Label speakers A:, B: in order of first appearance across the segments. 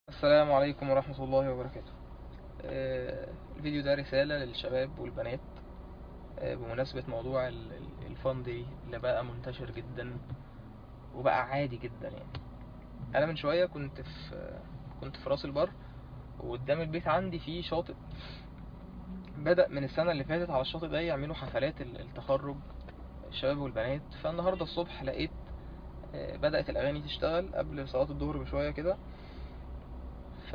A: السلام عليكم ورحمة الله وبركاته آه، الفيديو ده رسالة للشباب والبنات آه، بمناسبة موضوع ال- ال- الفان دي اللي بقى منتشر جدا وبقى عادي جدا يعني انا من شوية كنت في كنت في راس البر وقدام البيت عندي في شاطئ بدأ من السنة اللي فاتت على الشاطئ ده يعملوا حفلات ال- التخرج الشباب والبنات فالنهاردة الصبح لقيت آه، بدأت الأغاني تشتغل قبل صلاة الظهر بشوية كده ف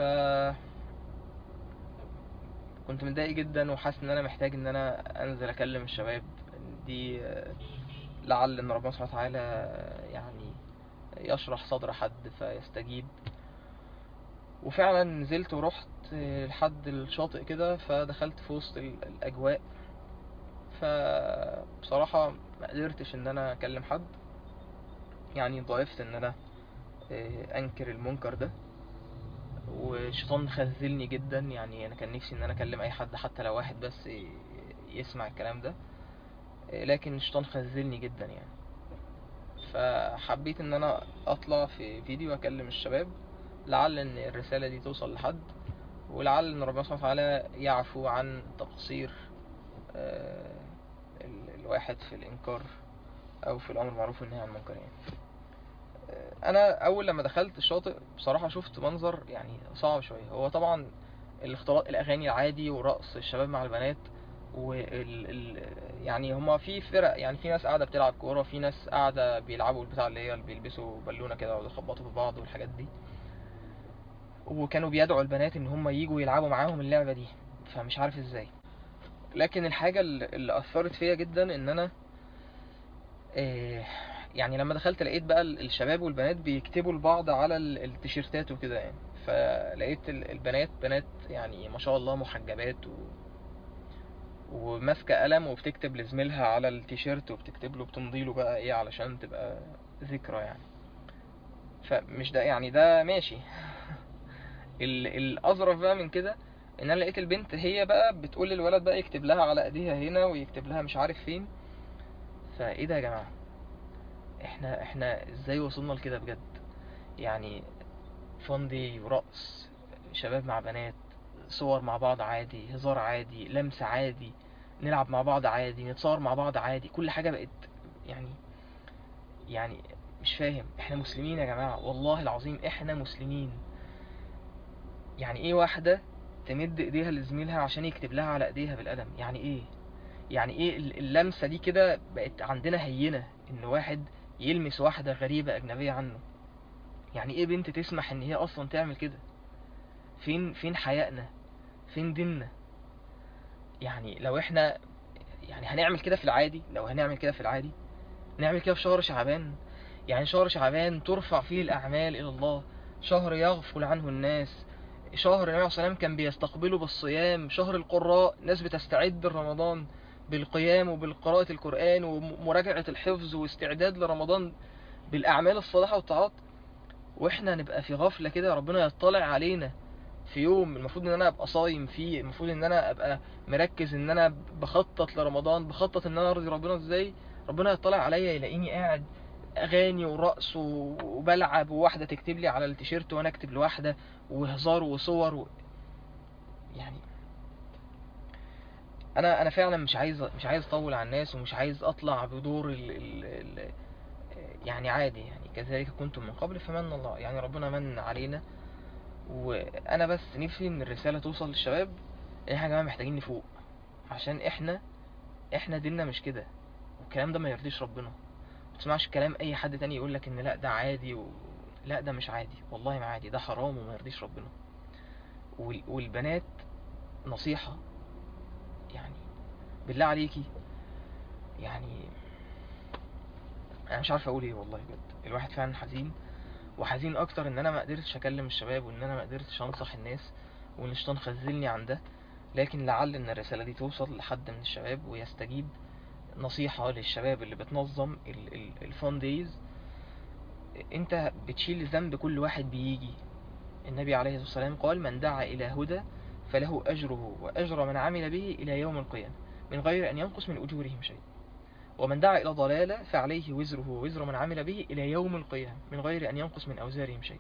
A: كنت متضايق جدا وحاسس ان انا محتاج ان انا انزل اكلم الشباب دي آه، لعل ان ربنا سبحانه وتعالى آه، يعني يشرح صدر حد فيستجيب وفعلا نزلت ورحت آه، لحد الشاطئ كده فدخلت في وسط ال- الاجواء فبصراحة ما قدرتش ان انا اكلم حد يعني ضعفت ان انا آه، انكر المنكر ده والشيطان خذلني جدا يعني انا كان نفسي ان انا اكلم اي حد حتى لو واحد بس ي- يسمع الكلام ده لكن الشيطان خذلني جدا يعني فحبيت ان انا اطلع في فيديو اكلم الشباب لعل ان الرسالة دي توصل لحد ولعل ان ربنا سبحانه وتعالى يعفو عن تقصير آه، ال- الواحد في الانكار او في الامر بالمعروف والنهي عن المنكر يعني انا اول لما دخلت الشاطئ بصراحه شفت منظر يعني صعب شويه هو طبعا الاختلاط الاغاني العادي ورقص الشباب مع البنات وال ال... يعني هما في فرق يعني في ناس قاعده بتلعب كوره في ناس قاعده بيلعبوا البتاع اللي هي اللي بيلبسوا بالونه كده ويخبطوا في بعض والحاجات دي وكانوا بيدعوا البنات ان هم يجوا يلعبوا معاهم اللعبه دي فمش عارف ازاي لكن الحاجه اللي اللي اثرت فيا جدا ان انا إيه يعني لما دخلت لقيت بقى ال- الشباب والبنات بيكتبوا لبعض على ال- التيشيرتات وكده يعني فلقيت ال- البنات بنات يعني ما شاء الله محجبات و... وماسكة قلم وبتكتب لزميلها على التيشيرت وبتكتب له بتمضي له بقى ايه علشان تبقى ذكرى يعني فمش ده يعني ده ماشي ال- الأظرف بقى من كده ان انا لقيت البنت هي بقى بتقول للولد بقى يكتب لها على ايديها هنا ويكتب لها مش عارف فين فايه ده يا جماعة احنا احنا ازاي وصلنا لكده بجد يعني فندي ورقص شباب مع بنات صور مع بعض عادي هزار عادي لمس عادي نلعب مع بعض عادي نتصور مع بعض عادي كل حاجة بقت يعني يعني مش فاهم احنا مسلمين يا جماعة والله العظيم احنا مسلمين يعني ايه واحدة تمد ايديها لزميلها عشان يكتب لها على ايديها بالقلم يعني ايه يعني ايه ال- اللمسة دي كده بقت عندنا هينة ان واحد يلمس واحدة غريبة اجنبية عنه يعني ايه بنت تسمح ان هي اصلا تعمل كده فين فين حيائنا فين ديننا يعني لو احنا يعني هنعمل كده في العادي لو هنعمل كده في العادي نعمل كده في شهر شعبان يعني شهر شعبان ترفع فيه الأعمال إلى الله شهر يغفل عنه الناس شهر النبي عليه الصلاة والسلام كان بيستقبله بالصيام شهر القراء ناس بتستعد لرمضان بالقيام وبالقراءة القرآن ومراجعة الحفظ واستعداد لرمضان بالأعمال الصالحة والطاعات واحنا نبقى في غفلة كده ربنا يطلع علينا في يوم المفروض ان انا ابقى صايم فيه المفروض ان انا ابقى مركز ان انا بخطط لرمضان بخطط ان انا ارضي ربنا ازاي ربنا يطلع عليا يلاقيني قاعد اغاني ورقص و- وبلعب وواحده تكتب لي على التيشيرت وانا اكتب لواحده وهزار وصور و... يعني انا انا فعلا مش عايز مش عايز اطول على الناس ومش عايز اطلع بدور ال... ال... ال... يعني عادي يعني كذلك كنتم من قبل فمن الله يعني ربنا من علينا وانا بس نفسي ان الرساله توصل للشباب ان احنا يا جماعه محتاجين نفوق عشان احنا احنا ديننا مش كده والكلام ده ما يرضيش ربنا ما تسمعش كلام اي حد تاني يقول لك ان لا ده عادي و... لا ده مش عادي والله ما عادي ده حرام وما يرضيش ربنا وال... والبنات نصيحة يعني بالله عليكي يعني انا مش عارف اقول ايه والله بجد الواحد فعلا حزين وحزين اكتر ان انا ما قدرتش اكلم الشباب وان انا ما قدرتش انصح الناس وان الشيطان خذلني عن ده لكن لعل ان الرسالة دي توصل لحد من الشباب ويستجيب نصيحة للشباب اللي بتنظم الفان دايز انت بتشيل ذنب كل واحد بيجي النبي عليه الصلاة والسلام قال من دعا إلى هدى فله أجره وأجر من عمل به إلى يوم القيامة من غير أن ينقص من أجورهم شيء ومن دعا إلى ضلالة فعليه وزره ووزر من عمل به إلى يوم القيامة من غير أن ينقص من أوزارهم شيء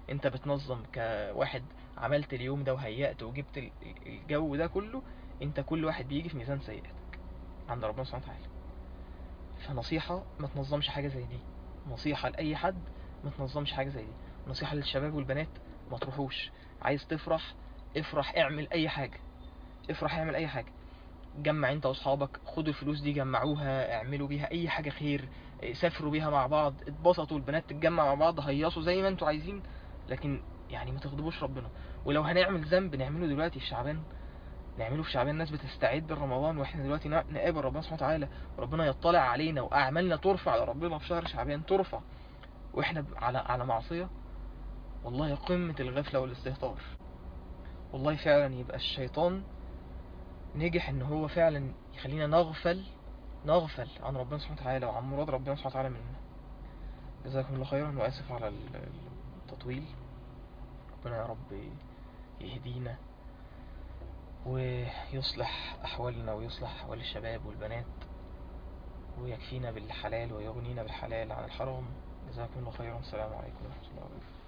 A: انت بتنظم كواحد عملت اليوم ده وهيأت وجبت ال- الجو ده كله انت كل واحد بيجي في ميزان سيئاتك عند ربنا سبحانه وتعالى فنصيحة ما تنظمش حاجة زي دي نصيحة لأي حد ما تنظمش حاجة زي دي نصيحة للشباب والبنات ما تروحوش عايز تفرح افرح اعمل اي حاجة افرح اعمل اي حاجة جمع انت واصحابك خدوا الفلوس دي جمعوها اعملوا بيها اي حاجة خير اه، سافروا بيها مع بعض اتبسطوا البنات تتجمع مع بعض هيصوا زي ما انتوا عايزين لكن يعني ما تغضبوش ربنا ولو هنعمل ذنب نعمله دلوقتي في شعبان نعمله في شعبان الناس بتستعد لرمضان واحنا دلوقتي نا- نقابل ربنا سبحانه وتعالى ربنا يطلع علينا واعمالنا ترفع لربنا في شهر شعبان ترفع واحنا ب- على على معصية والله قمة الغفلة والاستهتار والله فعلا يبقى الشيطان نجح ان هو فعلا يخلينا نغفل نغفل عن ربنا سبحانه وتعالى وعن مراد ربنا سبحانه وتعالى مننا جزاكم الله خيرا واسف على ال- التطويل ربنا يا رب يهدينا ويصلح أحوالنا ويصلح أحوال الشباب والبنات ويكفينا بالحلال ويغنينا بالحلال عن الحرام جزاكم الله خيرا السلام عليكم ورحمة الله وبركاته